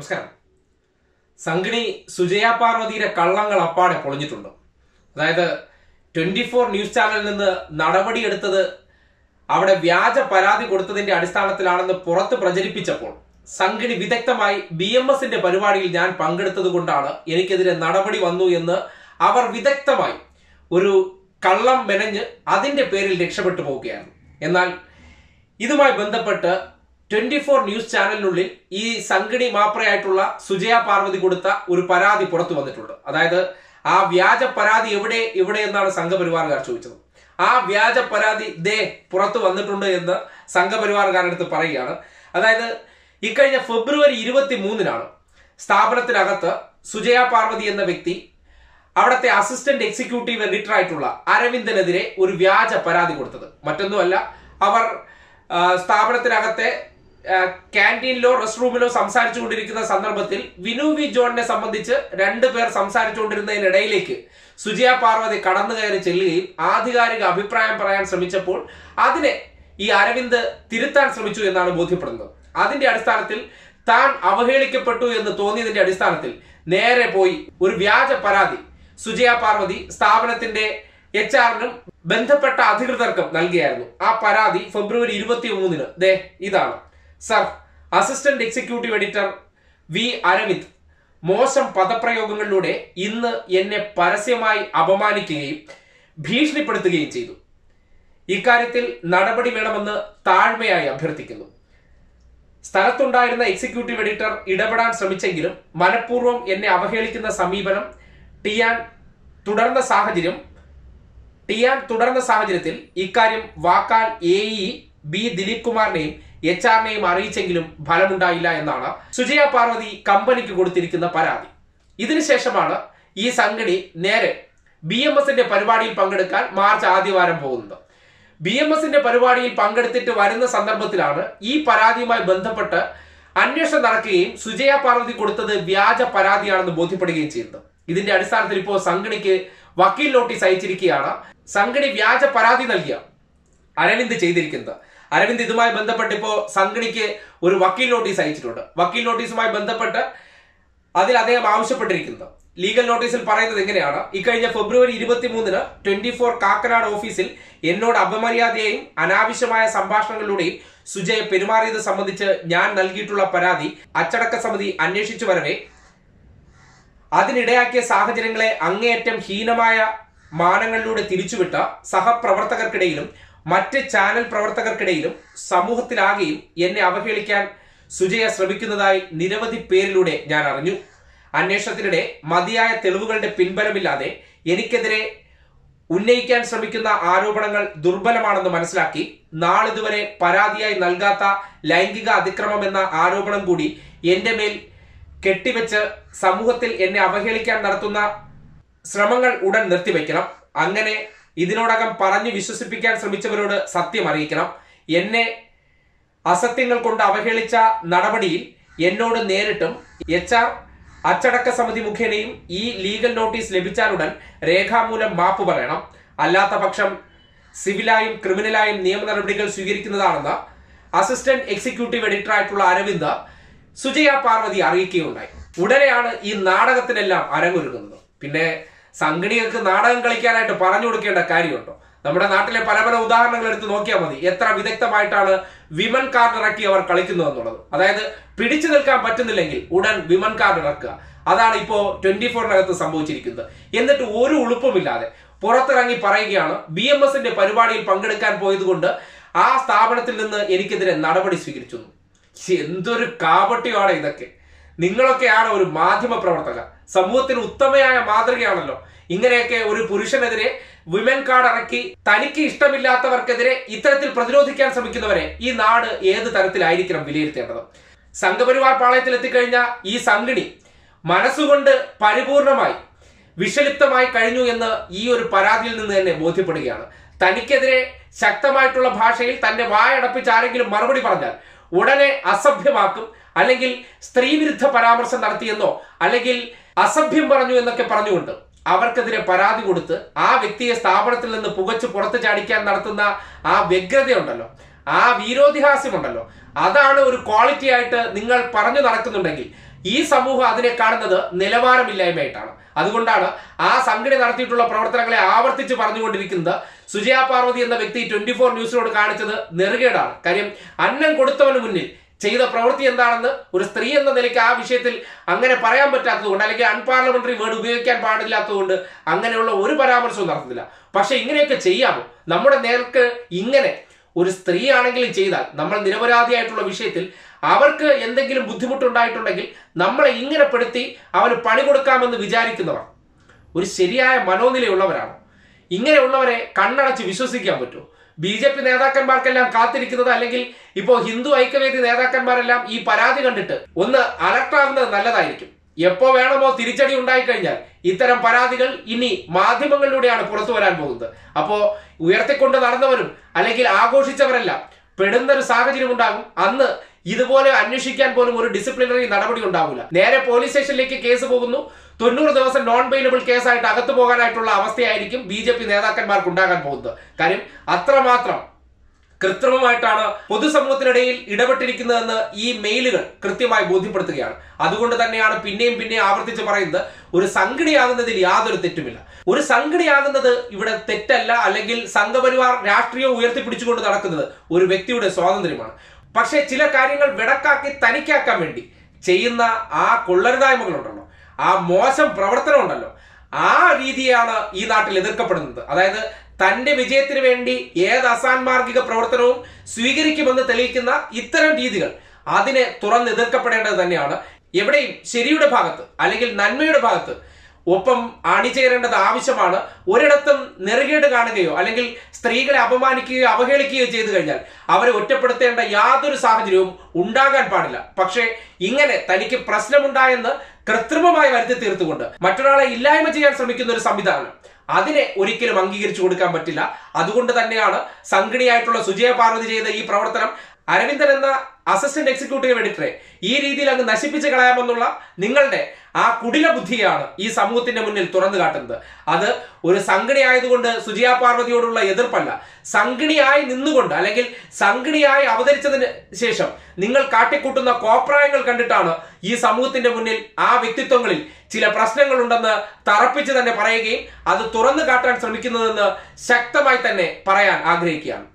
നമസ്കാരം സംഗിണി സുജയ പാർവതിയുടെ കള്ളങ്ങൾ അപ്പാടെ പൊളിഞ്ഞിട്ടുണ്ട് അതായത് ട്വന്റി ഫോർ ന്യൂസ് ചാനലിൽ നിന്ന് നടപടിയെടുത്തത് അവിടെ വ്യാജ പരാതി കൊടുത്തതിന്റെ അടിസ്ഥാനത്തിലാണെന്ന് പുറത്ത് പ്രചരിപ്പിച്ചപ്പോൾ സംഗിണി വിദഗ്ധമായി ബി എം എസിന്റെ പരിപാടിയിൽ ഞാൻ പങ്കെടുത്തത് കൊണ്ടാണ് എനിക്കെതിരെ നടപടി വന്നു എന്ന് അവർ വിദഗ്ധമായി ഒരു കള്ളം മെനഞ്ഞ് അതിന്റെ പേരിൽ രക്ഷപ്പെട്ടു പോവുകയാണ് എന്നാൽ ഇതുമായി ബന്ധപ്പെട്ട് ട്വന്റി ഫോർ ന്യൂസ് ചാനലിനുള്ളിൽ ഈ സംഗിണി മാപ്രയായിട്ടുള്ള സുജയ പാർവതി കൊടുത്ത ഒരു പരാതി പുറത്തു വന്നിട്ടുണ്ട് അതായത് ആ വ്യാജ പരാതി എവിടെ എവിടെ എന്നാണ് സംഘപരിവാറുകാർ ചോദിച്ചത് ആ വ്യാജ പരാതി ദേ പുറത്തു വന്നിട്ടുണ്ട് എന്ന് സംഘപരിവാറുകാരടുത്ത് പറയുകയാണ് അതായത് ഇക്കഴിഞ്ഞ ഫെബ്രുവരി ഇരുപത്തി മൂന്നിനാണ് സ്ഥാപനത്തിനകത്ത് സുജയ പാർവതി എന്ന വ്യക്തി അവിടുത്തെ അസിസ്റ്റന്റ് എക്സിക്യൂട്ടീവ് എഡിറ്റർ ആയിട്ടുള്ള അരവിന്ദനെതിരെ ഒരു വ്യാജ പരാതി കൊടുത്തത് മറ്റൊന്നുമല്ല അവർ ആ, സ്ഥാപനത്തിനകത്തെ ആ, ക്യാൻറ്റീനിലോ റെസ്റ്റ് റൂമിലോ സംസാരിച്ചുകൊണ്ടിരിക്കുന്ന സന്ദർഭത്തിൽ വിനു വി ജോണിനെ സംബന്ധിച്ച് രണ്ടു പേർ സംസാരിച്ചുകൊണ്ടിരുന്നതിനിടയിലേക്ക് സുജയ പാർവതി കടന്നു കയറി ചെല്ലുകയും ആധികാരിക അഭിപ്രായം പറയാൻ ശ്രമിച്ചപ്പോൾ അതിനെ ഈ അരവിന്ദ് തിരുത്താൻ ശ്രമിച്ചു എന്നാണ് ബോധ്യപ്പെടുന്നത് അതിന്റെ അടിസ്ഥാനത്തിൽ താൻ അവഹേളിക്കപ്പെട്ടു എന്ന് തോന്നിയതിന്റെ അടിസ്ഥാനത്തിൽ നേരെ പോയി ഒരു വ്യാജ പരാതി സുജയ പാർവതി സ്ഥാപനത്തിന്റെ എച്ച് ആറിനും ബന്ധപ്പെട്ട അധികൃതർക്കും നൽകിയായിരുന്നു ആ പരാതി ഫെബ്രുവരി ഇരുപത്തി മൂന്നിന് ദേ ഇതാണ് sir assistant executive editor V Aravind മോശം പദപ്രയോഗങ്ങളിലൂടെ ഇന്ന് എന്നെ പരസ്യമായി അപമാനിക്കുകയും ഭീഷണിപ്പെടുത്തുകയും ചെയ്തു ഇക്കാര്യത്തിൽ നടപടി വേണമെന്ന് താഴ്മയായി അഭ്യർത്ഥിക്കുന്നു സ്ഥലത്തുണ്ടായിരുന്ന എക്സിക്യൂട്ടീവ് എഡിറ്റർ ഇടപെടാൻ ശ്രമിച്ചെങ്കിലും മനഃപൂർവ്വം എന്നെ അവഹേളിക്കുന്ന സമീപനം ടിയാൻ തുടർന്ന സാഹചര്യം ടിയാൻ തുടർന്ന സാഹചര്യത്തിൽ ഇക്കാര്യം വാക്കാൽ എ ഇ ബി ദിലീപ് കുമാറിനെയും എച്ച് ആറിനെയും അറിയിച്ചെങ്കിലും ഫലമുണ്ടായില്ല എന്നാണ് സുജയ പാർവതി കമ്പനിക്ക് കൊടുത്തിരിക്കുന്ന പരാതി ഇതിനുശേഷമാണ് ഈ സംഘടി നേരെ ബി എം എസിന്റെ പരിപാടിയിൽ പങ്കെടുക്കാൻ മാർച്ച് ആദ്യവാരം പോകുന്നത് ബി എം എസിന്റെ പരിപാടിയിൽ പങ്കെടുത്തിട്ട് വരുന്ന സന്ദർഭത്തിലാണ് ഈ പരാതിയുമായി ബന്ധപ്പെട്ട് അന്വേഷണം നടക്കുകയും സുജയ പാർവതി കൊടുത്തത് വ്യാജ പരാതിയാണെന്ന് ബോധ്യപ്പെടുകയും ചെയ്യുന്നത് ഇതിന്റെ അടിസ്ഥാനത്തിൽ ഇപ്പോൾ സംഘടിക്ക് വക്കീൽ നോട്ടീസ് അയച്ചിരിക്കുകയാണ് സംഘടി വ്യാജ പരാതി നൽകിയ അരവിന്ദ് ചെയ്തിരിക്കുന്നത് അരവിന്ദ് ഇതുമായി ബന്ധപ്പെട്ട് ഇപ്പോ സംഘടിക്ക് ഒരു വക്കീൽ നോട്ടീസ് അയച്ചിട്ടുണ്ട് വക്കീൽ നോട്ടീസുമായി ബന്ധപ്പെട്ട് അതിൽ അദ്ദേഹം ആവശ്യപ്പെട്ടിരിക്കുന്നത് ലീഗൽ നോട്ടീസിൽ പറയുന്നത് എങ്ങനെയാണ് ഇക്കഴിഞ്ഞ ഫെബ്രുവരി ഇരുപത്തി മൂന്നിന് ട്വന്റി ഫോർ കാക്കനാട് ഓഫീസിൽ എന്നോട് അപമര്യാദയെയും അനാവശ്യമായ സംഭാഷണങ്ങളിലൂടെയും സുജയ പെരുമാറിയത് സംബന്ധിച്ച് ഞാൻ നൽകിയിട്ടുള്ള പരാതി അച്ചടക്ക സമിതി അന്വേഷിച്ചു വരവേ അതിനിടയാക്കിയ സാഹചര്യങ്ങളെ അങ്ങേയറ്റം ഹീനമായ മാനങ്ങളിലൂടെ തിരിച്ചുവിട്ട സഹപ്രവർത്തകർക്കിടയിലും മറ്റ് ചാനൽ പ്രവർത്തകർക്കിടയിലും സമൂഹത്തിലാകെയും എന്നെ അവഹേളിക്കാൻ സുജയ ശ്രമിക്കുന്നതായി നിരവധി പേരിലൂടെ ഞാൻ അറിഞ്ഞു അന്വേഷണത്തിനിടെ മതിയായ തെളിവുകളുടെ പിൻബലമില്ലാതെ എനിക്കെതിരെ ഉന്നയിക്കാൻ ശ്രമിക്കുന്ന ആരോപണങ്ങൾ ദുർബലമാണെന്ന് മനസ്സിലാക്കി നാളിതുവരെ പരാതിയായി നൽകാത്ത ലൈംഗിക അതിക്രമം എന്ന ആരോപണം കൂടി എന്റെ മേൽ കെട്ടിവെച്ച് സമൂഹത്തിൽ എന്നെ അവഹേളിക്കാൻ നടത്തുന്ന ശ്രമങ്ങൾ ഉടൻ നിർത്തിവെക്കണം അങ്ങനെ ഇതിനോടകം പറഞ്ഞു വിശ്വസിപ്പിക്കാൻ ശ്രമിച്ചവരോട് സത്യം അറിയിക്കണം എന്നെ അസത്യങ്ങൾ കൊണ്ട് അവഹേളിച്ച നടപടിയിൽ എന്നോട് നേരിട്ടും എച്ച് ആർ അച്ചടക്ക സമിതി മുഖേനയും ഈ ലീഗൽ നോട്ടീസ് ലഭിച്ചാലുടൻ രേഖാമൂലം മാപ്പ് പറയണം അല്ലാത്ത പക്ഷം സിവിലായും ക്രിമിനലായും നിയമ നടപടികൾ സ്വീകരിക്കുന്നതാണെന്ന് അസിസ്റ്റന്റ് എക്സിക്യൂട്ടീവ് എഡിറ്റർ ആയിട്ടുള്ള അരവിന്ദ് സുജയ പാർവതി അറിയിക്കുകയുണ്ടായി ഉടനെയാണ് ഈ നാടകത്തിനെല്ലാം അരങ്ങൊരുങ്ങുന്നത് പിന്നെ സംഘടികൾക്ക് നാടകം കളിക്കാനായിട്ട് പറഞ്ഞു കൊടുക്കേണ്ട കാര്യമുണ്ടോ നമ്മുടെ നാട്ടിലെ പല പല ഉദാഹരണങ്ങൾ എടുത്ത് നോക്കിയാൽ മതി എത്ര വിദഗ്ധമായിട്ടാണ് വിമൻ കാർഡ് ഇറക്കി അവർ കളിക്കുന്നത് എന്നുള്ളത് അതായത് പിടിച്ചു നിൽക്കാൻ പറ്റുന്നില്ലെങ്കിൽ ഉടൻ വിമൻ കാർഡ് ഇറക്കുക അതാണ് ഇപ്പോ ട്വന്റി ഫോറിനകത്ത് സംഭവിച്ചിരിക്കുന്നത് എന്നിട്ട് ഒരു ഉളുപ്പുമില്ലാതെ പുറത്തിറങ്ങി പറയുകയാണ് ബി എം എസിന്റെ പരിപാടിയിൽ പങ്കെടുക്കാൻ പോയതുകൊണ്ട് ആ സ്ഥാപനത്തിൽ നിന്ന് എനിക്കെതിരെ നടപടി സ്വീകരിച്ചു എന്ന്. ശ്ശെ, എന്തൊരു കാപട്യമാണ് ഇതൊക്കെ നിങ്ങളൊക്കെയാണ് ഒരു മാധ്യമ പ്രവർത്തകർ സമൂഹത്തിന് ഉത്തമയായ മാതൃകയാണല്ലോ ഇങ്ങനെയൊക്കെ ഒരു പുരുഷനെതിരെ വിമൻ കാർഡ് ഇറക്കി തനിക്ക് ഇഷ്ടമില്ലാത്തവർക്കെതിരെ ഇത്തരത്തിൽ പ്രതിരോധിക്കാൻ ശ്രമിക്കുന്നവരെ ഈ നാട് ഏത് തരത്തിലായിരിക്കണം വിലയിരുത്തേണ്ടത് സംഘപരിവാർ പാളയത്തിൽ എത്തിക്കഴിഞ്ഞ ഈ സംഘിണി മനസ്സുകൊണ്ട് പരിപൂർണമായി വിഷലിപ്തമായി കഴിഞ്ഞു എന്ന് ഈ ഒരു പരാതിയിൽ നിന്ന് തന്നെ ബോധ്യപ്പെടുകയാണ് തനിക്കെതിരെ ശക്തമായിട്ടുള്ള ഭാഷയിൽ തന്റെ വായടപ്പിച്ച് ആരെങ്കിലും മറുപടി പറഞ്ഞാൽ ഉടനെ അസഭ്യമാക്കും അല്ലെങ്കിൽ സ്ത്രീവിരുദ്ധ പരാമർശം നടത്തിയെന്നോ അല്ലെങ്കിൽ അസഭ്യം പറഞ്ഞു എന്നൊക്കെ പറഞ്ഞുകൊണ്ട് അവർക്കെതിരെ പരാതി കൊടുത്ത് ആ വ്യക്തിയെ സ്ഥാപനത്തിൽ നിന്ന് പുകച്ചു പുറത്തു ചാടിക്കാൻ നടത്തുന്ന ആ വ്യഗ്രതയുണ്ടല്ലോ ആ വീരോധിഹാസ്യമുണ്ടല്ലോ അതാണ് ഒരു ക്വാളിറ്റി ആയിട്ട് നിങ്ങൾ പറഞ്ഞു നടക്കുന്നുണ്ടെങ്കിൽ ഈ സമൂഹം അതിനെ കാണുന്നത് നിലവാരമില്ലായ്മയായിട്ടാണ് അതുകൊണ്ടാണ് ആ സംഘടന നടത്തിയിട്ടുള്ള പ്രവർത്തനങ്ങളെ ആവർത്തിച്ച് പറഞ്ഞുകൊണ്ടിരിക്കുന്നത് സുജയ പാർവതി എന്ന വ്യക്തി ട്വന്റി ഫോർ ന്യൂസിനോട് കാണിച്ചത് നെറുകേടാണ് കാര്യം അന്നം കൊടുത്തവന് മുന്നിൽ ചെയ്ത പ്രവൃത്തി എന്താണെന്ന് ഒരു സ്ത്രീ എന്ന നിലയ്ക്ക് ആ വിഷയത്തിൽ അങ്ങനെ പറയാൻ പറ്റാത്തതുകൊണ്ട് അല്ലെങ്കിൽ അൺപാർലമെന്ററി വേർഡ് ഉപയോഗിക്കാൻ പാടില്ലാത്തതുകൊണ്ട് അങ്ങനെയുള്ള ഒരു പരാമർശവും നടത്തുന്നില്ല പക്ഷെ ഇങ്ങനെയൊക്കെ ചെയ്യാമോ നമ്മുടെ നേർക്ക് ഇങ്ങനെ ഒരു സ്ത്രീ ആണെങ്കിലും ചെയ്താൽ നമ്മൾ നിരപരാധിയായിട്ടുള്ള വിഷയത്തിൽ അവർക്ക് എന്തെങ്കിലും ബുദ്ധിമുട്ടുണ്ടായിട്ടുണ്ടെങ്കിൽ നമ്മളെ ഇങ്ങനെ പെടുത്തി അവന് പണി കൊടുക്കാമെന്ന് വിചാരിക്കുന്നവർ ഒരു ശരിയായ മനോനിലയുള്ളവരാണോ ഇങ്ങനെയുള്ളവരെ കണ്ണടച്ച് വിശ്വസിക്കാൻ പറ്റുമോ ബി ജെ പി നേതാക്കന്മാർക്കെല്ലാം കാത്തിരിക്കുന്നത് അല്ലെങ്കിൽ ഇപ്പോൾ ഹിന്ദു ഐക്യവേദി നേതാക്കന്മാരെല്ലാം ഈ പരാതി കണ്ടിട്ട് ഒന്ന് അലർട്ടാകുന്നത് നല്ലതായിരിക്കും എപ്പോ വേണമോ തിരിച്ചടി ഉണ്ടായിക്കഴിഞ്ഞാൽ ഇത്തരം പരാതികൾ ഇനി മാധ്യമങ്ങളിലൂടെയാണ് പുറത്തു വരാൻ പോകുന്നത് അപ്പോ ഉയർത്തിക്കൊണ്ട് നടന്നവരും അല്ലെങ്കിൽ ആഘോഷിച്ചവരെല്ലാം പെടുന്ന ഒരു സാഹചര്യം ഉണ്ടാകും അന്ന് ഇതുപോലെ അന്വേഷിക്കാൻ പോലും ഒരു ഡിസിപ്ലിനറി നടപടി ഉണ്ടാവില്ല നേരെ പോലീസ് സ്റ്റേഷനിലേക്ക് കേസ് പോകുന്നു തൊണ്ണൂറ് ദിവസം നോൺ ബെയിലബിൾ കേസായിട്ട് അകത്തു പോകാനായിട്ടുള്ള അവസ്ഥയായിരിക്കും ബി ജെ പി നേതാക്കന്മാർക്ക് ഉണ്ടാകാൻ പോകുന്നത് കാര്യം അത്രമാത്രം കൃത്രിമമായിട്ടാണ് പൊതുസമൂഹത്തിനിടയിൽ ഇടപെട്ടിരിക്കുന്നതെന്ന് ഈ മെയിലുകൾ കൃത്യമായി ബോധ്യപ്പെടുത്തുകയാണ് അതുകൊണ്ട് തന്നെയാണ് പിന്നെയും പിന്നെയും ആവർത്തിച്ച് പറയുന്നത് ഒരു സംഘടിയാകുന്നതിൽ യാതൊരു തെറ്റുമില്ല ഒരു സംഘടിയാകുന്നത് ഇവിടെ തെറ്റല്ല അല്ലെങ്കിൽ സംഘപരിവാർ രാഷ്ട്രീയം ഉയർത്തിപ്പിടിച്ചുകൊണ്ട് നടക്കുന്നത് ഒരു വ്യക്തിയുടെ സ്വാതന്ത്ര്യമാണ് പക്ഷേ ചില കാര്യങ്ങൾ വിടക്കാക്കി തനിക്കാക്കാൻ വേണ്ടി ചെയ്യുന്ന ആ കൊള്ളരുതായ്മകളുണ്ടല്ലോ ആ മോശം പ്രവർത്തനം ഉണ്ടല്ലോ ആ രീതിയാണ് ഈ നാട്ടിൽ എതിർക്കപ്പെടുന്നത് അതായത് തന്റെ വിജയത്തിന് വേണ്ടി ഏത് അസാൻമാർഗിക പ്രവർത്തനവും സ്വീകരിക്കുമെന്ന് തെളിയിക്കുന്ന ഇത്തരം രീതികൾ അതിനെ തുറന്ന് എതിർക്കപ്പെടേണ്ടത് തന്നെയാണ് എവിടെയും ശരിയുടെ ഭാഗത്ത് അല്ലെങ്കിൽ നന്മയുടെ ഭാഗത്ത് ഒപ്പം അണിചേരേണ്ടത് ആവശ്യമാണ് ഒരിടത്തും നെറുകേട് കാണുകയോ അല്ലെങ്കിൽ സ്ത്രീകളെ അപമാനിക്കുകയോ അവഹേളിക്കുകയോ ചെയ്തു കഴിഞ്ഞാൽ അവരെ ഒറ്റപ്പെടുത്തേണ്ട യാതൊരു സാഹചര്യവും ഉണ്ടാകാൻ പാടില്ല പക്ഷേ ഇങ്ങനെ തനിക്ക് പ്രശ്നമുണ്ടായെന്ന് കൃത്രിമമായി വരുത്തി തീർത്തുകൊണ്ട് മറ്റൊരാളെ ഇല്ലായ്മ ചെയ്യാൻ ശ്രമിക്കുന്ന ഒരു സംവിധാനം അതിനെ ഒരിക്കലും അംഗീകരിച്ചു കൊടുക്കാൻ പറ്റില്ല അതുകൊണ്ട് തന്നെയാണ് സംഘടിയായിട്ടുള്ള സുജയ പാർവതി ചെയ്ത ഈ പ്രവർത്തനം അരവിന്ദൻ എന്ന അസിസ്റ്റന്റ് എക്സിക്യൂട്ടീവ് എഡിറ്ററെ ഈ രീതിയിൽ അങ്ങ് നശിപ്പിച്ച് കളയാമെന്നുള്ള നിങ്ങളുടെ ആ കുടില ബുദ്ധിയാണ് ഈ സമൂഹത്തിന്റെ മുന്നിൽ തുറന്നു കാട്ടുന്നത് അത് ഒരു സംഘടന ആയതുകൊണ്ട് സുജിയ പാർവതിയോടുള്ള എതിർപ്പല്ല സംഘടിയായി നിന്നുകൊണ്ട് അല്ലെങ്കിൽ സംഘടിയായി അവതരിച്ചതിന് ശേഷം നിങ്ങൾ കാട്ടിക്കൂട്ടുന്ന കോപ്രായങ്ങൾ കണ്ടിട്ടാണ് ഈ സമൂഹത്തിന്റെ മുന്നിൽ ആ വ്യക്തിത്വങ്ങളിൽ ചില പ്രശ്നങ്ങളുണ്ടെന്ന് തറപ്പിച്ച് തന്നെ പറയുകയും അത് തുറന്നു കാട്ടാൻ ശ്രമിക്കുന്നതെന്ന് ശക്തമായി തന്നെ പറയാൻ ആഗ്രഹിക്കുകയാണ്